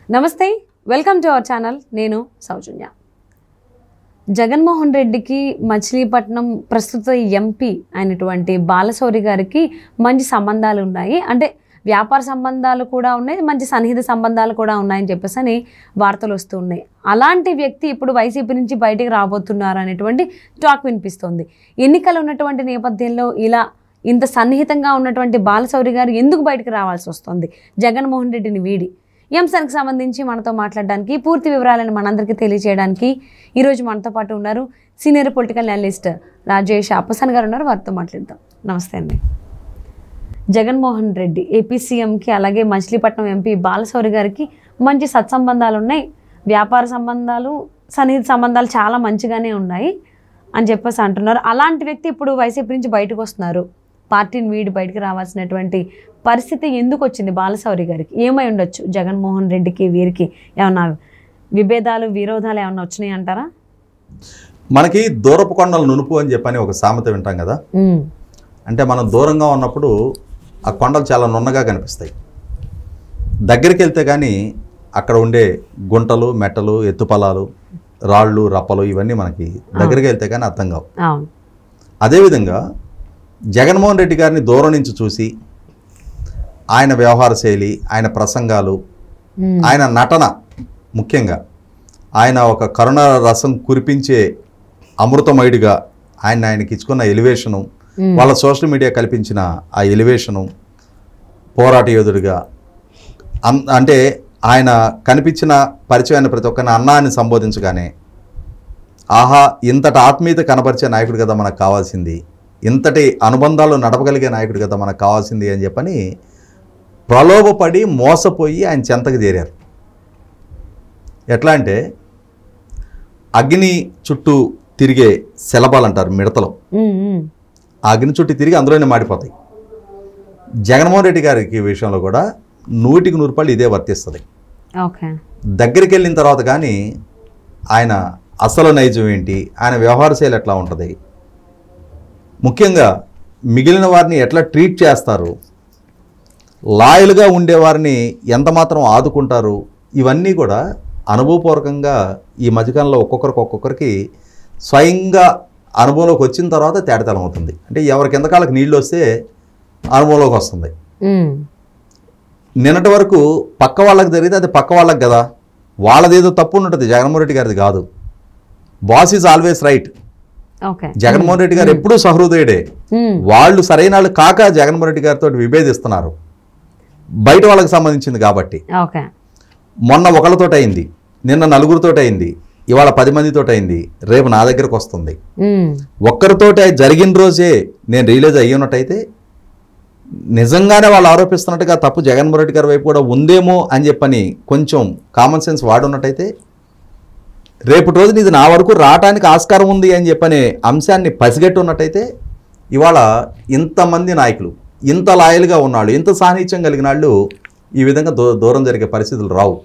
నమస్తే welcome to our channel నేను సౌజన్య జగన్మోహన్ రెడ్డికి మచిలీపట్నం ప్రస్తుత ఎంపీ అయినటువంటి బాలశౌరి గారికి మంచి సంబంధాలు ఉన్నాయి అంటే వ్యాపార సంబంధాలు కూడా ఉన్నాయి మంచి సన్నిహిత సంబంధాలు కూడా ఉన్నాయని చెప్పేసి అని వార్తలు వస్తూ ఉన్నాయి అలాంటి వ్యక్తి ఇప్పుడు వైసీపీ నుంచి బయటికి రాబోతున్నారు అనేటువంటి టాక్ వినిపిస్తోంది ఎన్నికలు ఉన్నటువంటి నేపథ్యంలో ఇలా ఇంత సన్నిహితంగా ఉన్నటువంటి బాలశౌరి గారు ఎందుకు బయటకు రావాల్సి వస్తుంది జగన్మోహన్ రెడ్డిని వీడి ఈ అంశానికి సంబంధించి మనతో మాట్లాడడానికి పూర్తి వివరాలను మనందరికీ తెలియజేయడానికి ఈరోజు మనతో పాటు ఉన్నారు senior political analyst Rajesh Appasan గారు ఉన్నారు వారితో మాట్లాడదాం నమస్తే అండి జగన్మోహన్ రెడ్డి ఏపీ సీఎంకి అలాగే మచిలీపట్నం ఎంపీ బాలశౌరి గారికి మంచి సత్సంబంధాలు ఉన్నాయి వ్యాపార సంబంధాలు సన్నిహిత సంబంధాలు చాలా మంచిగానే ఉన్నాయి అని చెప్పేసి అంటున్నారు అలాంటి వ్యక్తి ఇప్పుడు వైసీపీ నుంచి బయటకు వస్తున్నారు పార్టీని వీడి బయటకు రావాల్సినటువంటి పరిస్థితి ఎందుకు వచ్చింది బాలశౌరి గారికి ఏమై ఉండొచ్చు జగన్మోహన్ రెడ్డికి వీరికి ఏమన్నా విభేదాలు విరోధాలు ఏమన్నా వచ్చినాయి అంటారా మనకి దూరపు కొండలు నునుపు అని చెప్పని ఒక సామెత వింటాం కదా ఉమ్, అంటే మనం దూరంగా ఉన్నప్పుడు ఆ కొండలు చాలా నున్నగా కనిపిస్తాయి దగ్గరికి వెళ్తే కానీ అక్కడ ఉండే గుంటలు మెట్టలు ఎత్తుపలాలు రాళ్ళు రప్పలు ఇవన్నీ మనకి దగ్గరికి వెళ్తే కానీ అర్థం కావు అవును అదేవిధంగా జగన్మోహన్ రెడ్డి గారిని దూరం నుంచి చూసి ఆయన వ్యవహార శైలి ఆయన ప్రసంగాలు ఉమ్, ఆయన నటన ముఖ్యంగా ఆయన ఒక కరుణ రసం కురిపించే అమృతమయుడిగా ఆయన ఆయనకి ఇచ్చుకున్న ఎలివేషను ఉమ్, వాళ్ళ సోషల్ మీడియా కల్పించిన ఆ ఎలివేషను పోరాట యోధుడిగా అన్- అంటే ఆయన కనిపించిన పరిచయమైన ప్రతి ఒక్కరిని అన్నా అని సంబోధించగానే ఆహా ఇంతటి ఆత్మీయత కనపరిచే నాయకుడు కదా మనకు కావాల్సింది ఇంతటి అనుబంధాలు నడపగలిగే నాయకుడు కదా మనకు కావాల్సింది అని చెప్పని ప్రలోభపడి మోసపోయి ఆయన చెంతకు చేరారు ఎట్లా అంటే అగ్ని చుట్టూ తిరిగే శలభాలు అంటారు మిడతలు ఉమ్, ఉమ్, ఆ అగ్ని చుట్టూ తిరిగి అందులోనే మాడిపోతాయి జగన్మోహన్ రెడ్డి గారికి విషయంలో కూడా నూటికి నూరు రూపాయలు ఇదే వర్తిస్తుంది ఓకే దగ్గరికి వెళ్ళిన తర్వాత కానీ ఆయన అసలు నైజం ఏంటి ఆయన వ్యవహార శైలి ఎట్లా ఉంటుంది ముఖ్యంగా మిగిలిన వారిని ఎట్లా ట్రీట్ చేస్తారు లాయల్గా ఉండేవారిని ఎంత మాత్రం ఆదుకుంటారు ఇవన్నీ కూడా అనుభవపూర్వకంగా ఈ మధ్యకాలంలో ఒక్కొక్కరికి ఒక్కొక్కరికి స్వయంగా అనుభవంలోకి వచ్చిన తర్వాత తేటతలం అవుతుంది అంటే ఎవరికి ఎంతకాలకు నీళ్ళు వస్తే అనుభవంలోకి వస్తుంది ఉమ్, నిన్నటి వరకు పక్క వాళ్ళకి జరిగితే అది పక్క వాళ్ళకి కదా వాళ్ళదేదో తప్పు ఉంటుంది జగన్మోహన్ రెడ్డి గారిది కాదు boss is always right okay Jaganmohan Reddy గారు ఎప్పుడూ సహృదయుడే ఉమ్, వాళ్ళు సరైన వాళ్ళు కాక జగన్మోహన్ రెడ్డి గారితో విభేదిస్తున్నారు బయట వాళ్ళకి సంబంధించింది కాబట్టి ఓకే మొన్న ఒకళ్ళతోటి అయింది నిన్న నలుగురితోటి అయింది ఇవాళ పది మందితోటి అయింది రేపు నా దగ్గరకు వస్తుంది ఉమ్, ఒక్కరితోటి అది జరిగిన రోజే నేను రిలీజ్ అయ్యి ఉన్నట్టయితే నిజంగానే వాళ్ళు ఆరోపిస్తున్నట్టుగా తప్పు జగన్మోహన్ రెడ్డి గారి వైపు కూడా ఉందేమో అని చెప్పని కొంచెం కామన్ సెన్స్ వాడున్నట్టయితే రేపటి రోజున ఇది నా వరకు రావటానికి ఆస్కారం ఉంది అని చెప్పనే అంశాన్ని పసిగట్టి ఉన్నట్టయితే ఇవాళ ఇంతమంది నాయకులు ఇంత లాయల్గా ఉన్నాళ్ళు ఇంత సాన్నిధ్యం కలిగిన వాళ్ళు ఈ విధంగా దూ దూరం జరిగే పరిస్థితులు రావు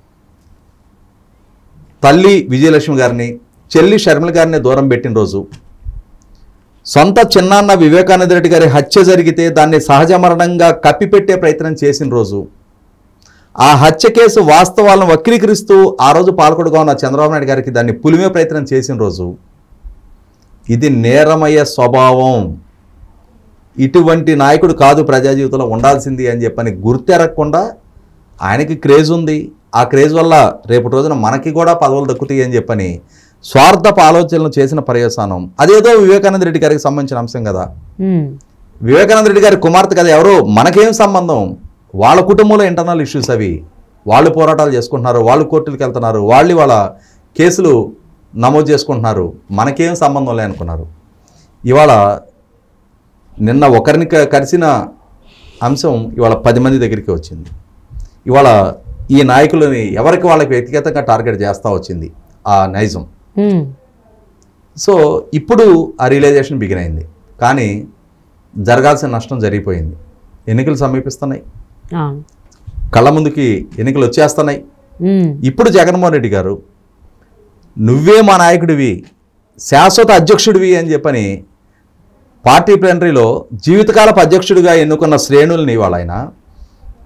తల్లి విజయలక్ష్మి గారిని చెల్లి షర్మిల గారిని దూరం పెట్టిన రోజు సొంత చిన్నాన్న వివేకానంద రెడ్డి గారి హత్య జరిగితే దాన్ని సహజ మరణంగా కప్పిపెట్టే ప్రయత్నం చేసిన రోజు ఆ హత్య కేసు వాస్తవాలను వక్రీకరిస్తూ ఆ రోజు పాల్గొడుగా ఉన్న చంద్రబాబు నాయుడు గారికి దాన్ని పులిమే ప్రయత్నం చేసిన రోజు ఇది నేరమయ్యే స్వభావం ఇటువంటి నాయకుడు కాదు ప్రజా జీవితంలో ఉండాల్సింది అని చెప్పని గుర్తెరగకుండా ఆయనకి క్రేజ్ ఉంది ఆ క్రేజ్ వల్ల రేపటి రోజున మనకి కూడా పదవులు దక్కుతాయి అని చెప్పని స్వార్థపు ఆలోచనలు చేసిన పర్యవసానం అదేదో వివేకానంద రెడ్డి గారికి సంబంధించిన అంశం కదా ఉమ్, వివేకానంద రెడ్డి గారి కుమార్తె కదా ఎవరో మనకేం సంబంధం వాళ్ళ కుటుంబంలో ఇంటర్నల్ ఇష్యూస్ అవి వాళ్ళు పోరాటాలు చేసుకుంటున్నారు వాళ్ళు కోర్టులకు వెళ్తున్నారు వాళ్ళు వాళ్ళ కేసులు నమోదు చేసుకుంటున్నారు మనకేం సంబంధం లే అనుకున్నారు ఇవాళ నిన్న ఒకరిని క- కలిసిన అంశం ఇవాళ పది మంది దగ్గరికి వచ్చింది ఇవాళ ఈ నాయకులని ఎవరికి వాళ్ళకి వ్యక్తిగతంగా టార్గెట్ చేస్తూ వచ్చింది ఆ నైజం ఉమ్, సో ఇప్పుడు ఆ రియలైజేషన్ బిగిన్ అయింది కానీ జరగాల్సిన నష్టం జరిగిపోయింది ఎన్నికలు సమీపిస్తున్నాయి అవును కళ్ళ ముందుకి ఎన్నికలు వచ్చేస్తున్నాయి ఉమ్, ఇప్పుడు జగన్మోహన్ రెడ్డి గారు నువ్వే మా నాయకుడివి శాశ్వత అధ్యక్షుడివి అని చెప్పని పార్టీ ప్లేనరీలో జీవితకాలపు అధ్యక్షుడిగా ఎన్నుకున్న శ్రేణుల్ని ఇవాళ ఆయన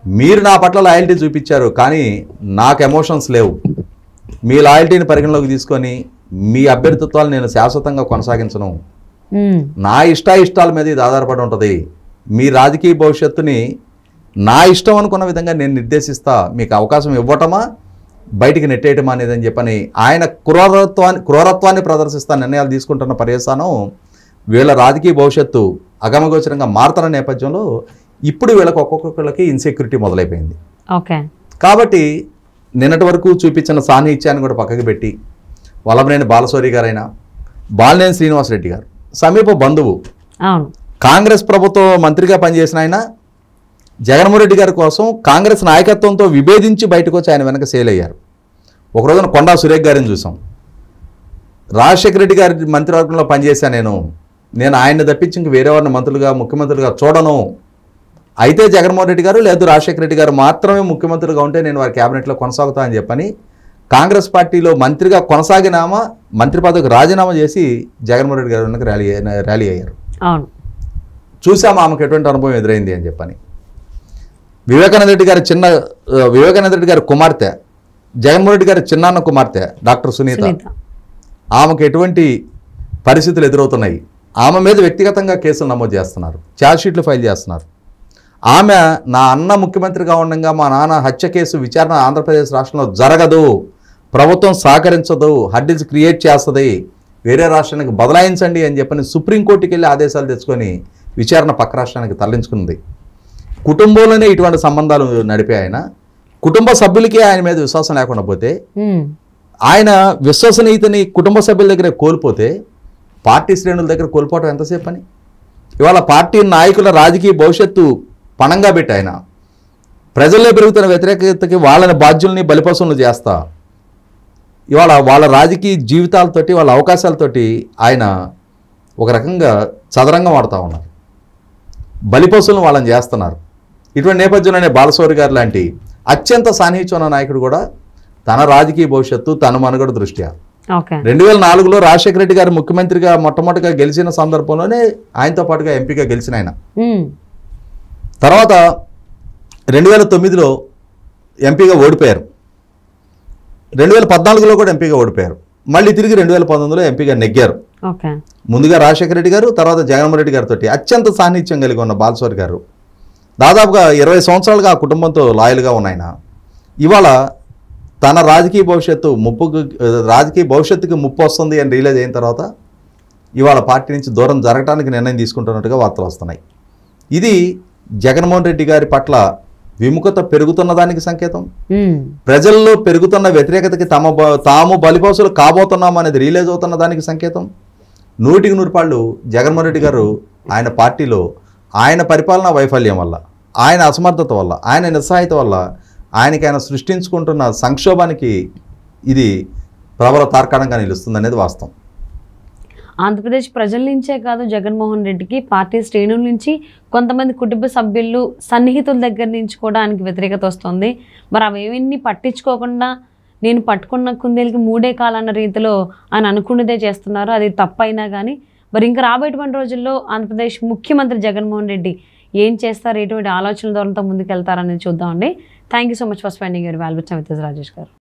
మీరు నా పట్ల లాయల్టీ చూపించారు కానీ నాకు ఎమోషన్స్ లేవు మీ లాయల్టీని పరిగణలోకి తీసుకొని మీ అభ్యర్థిత్వాలు నేను శాశ్వతంగా కొనసాగించను ఉమ్, నా ఇష్ట ఇష్టాల మీద ఇది ఆధారపడి ఉంటుంది మీ రాజకీయ భవిష్యత్తుని నా ఇష్టం అనుకున్న విధంగా నేను నిర్దేశిస్తా మీకు అవకాశం ఇవ్వటమా బయటికి నెట్టేయటమా అనేది అని చెప్పని ఆయన క్రూరత్వాన్ని క్రూరత్వాన్ని ప్రదర్శిస్తా నిర్ణయాలు తీసుకుంటున్న పర్యవసానం వీళ్ళ రాజకీయ భవిష్యత్తు అగమగోచరంగా మారుతున్న నేపథ్యంలో ఇప్పుడు వీళ్ళకి ఒక్కొక్కరికి ఇన్సెక్యూరిటీ మొదలైపోయింది ఓకే కాబట్టి నిన్నటి వరకు చూపించిన సాన్నిహిత్యాన్ని కూడా పక్కకి పెట్టి వల్లభనేని బాలసౌరి గారైనా బాలినేని శ్రీనివాసరెడ్డి గారు సమీప బంధువు అవును కాంగ్రెస్ ప్రభుత్వం మంత్రిగా పనిచేసిన ఆయన జగన్మోహన్ రెడ్డి గారి కోసం కాంగ్రెస్ నాయకత్వంతో విభేదించి బయటకు వచ్చి ఆయన వెనక సేల్ అయ్యారు ఒక రోజున కొండా సురేఖ్ గారిని చూసాం రాజశేఖర రెడ్డి గారి మంత్రివర్గంలో పనిచేశాను నేను నేను ఆయన్ని తప్పించి ఇంక వేరే వారిని మంత్రులుగా ముఖ్యమంత్రులుగా చూడను అయితే జగన్మోహన్ రెడ్డి గారు లేదు రాజశేఖర రెడ్డి గారు మాత్రమే ముఖ్యమంత్రిగా ఉంటే నేను వారి క్యాబినెట్లో కొనసాగుతా అని చెప్పని కాంగ్రెస్ పార్టీలో మంత్రిగా కొనసాగినామా మంత్రి పదవికి రాజీనామా చేసి జగన్మోహన్ రెడ్డి గారు వెనక ర్యాలీ ర్యాలీ అయ్యారు అవును చూసాము ఆమెకు ఎటువంటి అనుభవం ఎదురైంది అని చెప్పని వివేకానంద రెడ్డి గారి చిన్న ఆ, వివేకానంద రెడ్డి గారి కుమార్తె జగన్మోహన్ రెడ్డి గారి చిన్నాన్న కుమార్తె డాక్టర్ సునీత సునీత ఆమెకు ఎటువంటి పరిస్థితులు ఎదురవుతున్నాయి ఆమె మీద వ్యక్తిగతంగా కేసులు నమోదు చేస్తున్నారు ఛార్జ్షీట్లు ఫైల్ చేస్తున్నారు ఆమె నా అన్న ముఖ్యమంత్రిగా ఉండగా మా నాన్న హత్య కేసు విచారణ ఆంధ్రప్రదేశ్ రాష్ట్రంలో జరగదు ప్రభుత్వం సహకరించదు హడ్డిల్స్ క్రియేట్ చేస్తుంది వేరే రాష్ట్రానికి బదలాయించండి అని చెప్పని సుప్రీంకోర్టుకి వెళ్ళి ఆదేశాలు తెచ్చుకొని విచారణ పక్క రాష్ట్రానికి తరలించుకుంది కుటుంబంలోనే ఇటువంటి సంబంధాలు నడిపే ఆయన కుటుంబ సభ్యులకి ఆయన మీద విశ్వాసం లేకుండా పోతే ఉమ్, ఆయన విశ్వసనీయతని కుటుంబ సభ్యుల దగ్గర కోల్పోతే పార్టీ శ్రేణుల దగ్గర కోల్పోవటం ఎంతసేపు అని ఇవాళ పార్టీ నాయకుల రాజకీయ భవిష్యత్తు పణంగా పెట్టి ఆయన ప్రజల్లో పెరుగుతున్న వ్యతిరేకతకి వాళ్ళని బాధ్యుల్ని బలిపశువులు చేస్తా ఇవాళ వాళ్ళ రాజకీయ జీవితాలతోటి వాళ్ళ అవకాశాలతోటి ఆయన ఒక రకంగా చదరంగం ఆడుతూ ఉన్నారు బలిపశువులను వాళ్ళని చేస్తున్నారు ఇటువంటి నేపథ్యంలోనే బాలశౌరి గారు లాంటి అత్యంత సాన్నిహిత్యం ఉన్న నాయకుడు కూడా తన రాజకీయ భవిష్యత్తు తన మనుగడ దృష్ట్యా ఓకే రెండు వేల నాలుగులో రాజశేఖర రెడ్డి గారు ముఖ్యమంత్రిగా మొట్టమొదటిగా గెలిచిన సందర్భంలోనే ఆయనతో పాటుగా ఎంపీగా గెలిచిన ఆయన ఉమ్, తర్వాత రెండు వేల తొమ్మిదిలో ఎంపీగా ఓడిపోయారు రెండు వేల పద్నాలుగులో కూడా ఎంపీగా ఓడిపోయారు మళ్ళీ తిరిగి రెండు వేల పంతొమ్మిదిలో ఎంపీగా నెగ్గారు ఓకే ముందుగా రాజశేఖర రెడ్డి గారు తర్వాత జగన్మోహన్ రెడ్డి గారితో అత్యంత సాన్నిధ్యం కలిగి ఉన్న బాలస్వారి గారు దాదాపుగా ఇరవై సంవత్సరాలుగా ఆ కుటుంబంతో లాయల్గా ఉన్న ఆయన ఇవాళ తన రాజకీయ భవిష్యత్తు ముప్పుకు రాజకీయ భవిష్యత్తుకి ముప్పు వస్తుంది అని రియలైజ్ అయిన తర్వాత ఇవాళ పార్టీ నుంచి దూరం జరగడానికి నిర్ణయం తీసుకుంటున్నట్టుగా వార్తలు వస్తున్నాయి ఇది జగన్మోహన్ రెడ్డి గారి పట్ల విముఖత పెరుగుతున్న దానికి సంకేతం ఉమ్, ప్రజల్లో పెరుగుతున్న వ్యతిరేకతకి తమ బ- తాము బలిపోసులు కాబోతున్నాం అనేది రియలైజ్ అవుతున్న దానికి సంకేతం నూటికి నూరు పాళ్ళు జగన్మోహన్ రెడ్డి గారు ఆయన పార్టీలో ఆయన పరిపాలనా వైఫల్యం వల్ల ఆయన అసమర్థత వల్ల ఆయన నిస్సహాయత వల్ల ఆయనకి ఆయన సృష్టించుకుంటున్న సంక్షోభానికి ఇది ప్రబల తార్కాణంగా నిలుస్తుంది అనేది వాస్తవం ఆంధ్రప్రదేశ్ ప్రజల నుంచే కాదు జగన్మోహన్ రెడ్డికి పార్టీ శ్రేణుల నుంచి కొంతమంది కుటుంబ సభ్యులు సన్నిహితుల దగ్గర నుంచి కూడా ఆయనకి వ్యతిరేకత వస్తుంది మరి అవేవన్నీ పట్టించుకోకుండా నేను పట్టుకున్న కుందేలకి మూడే కాలన్న రీతిలో ఆయన అనుకున్నదే చేస్తున్నారు అది తప్పైనా కానీ మరి ఇంకా రాబోయేటువంటి రోజుల్లో ఆంధ్రప్రదేశ్ ముఖ్యమంత్రి జగన్మోహన్ రెడ్డి ఏం చేస్తారు ఎటువంటి ఆలోచనల ద్వారా ముందుకు వెళ్తారనేది చూద్దామండి thank you so much for spending your valuable with Rajesh గారు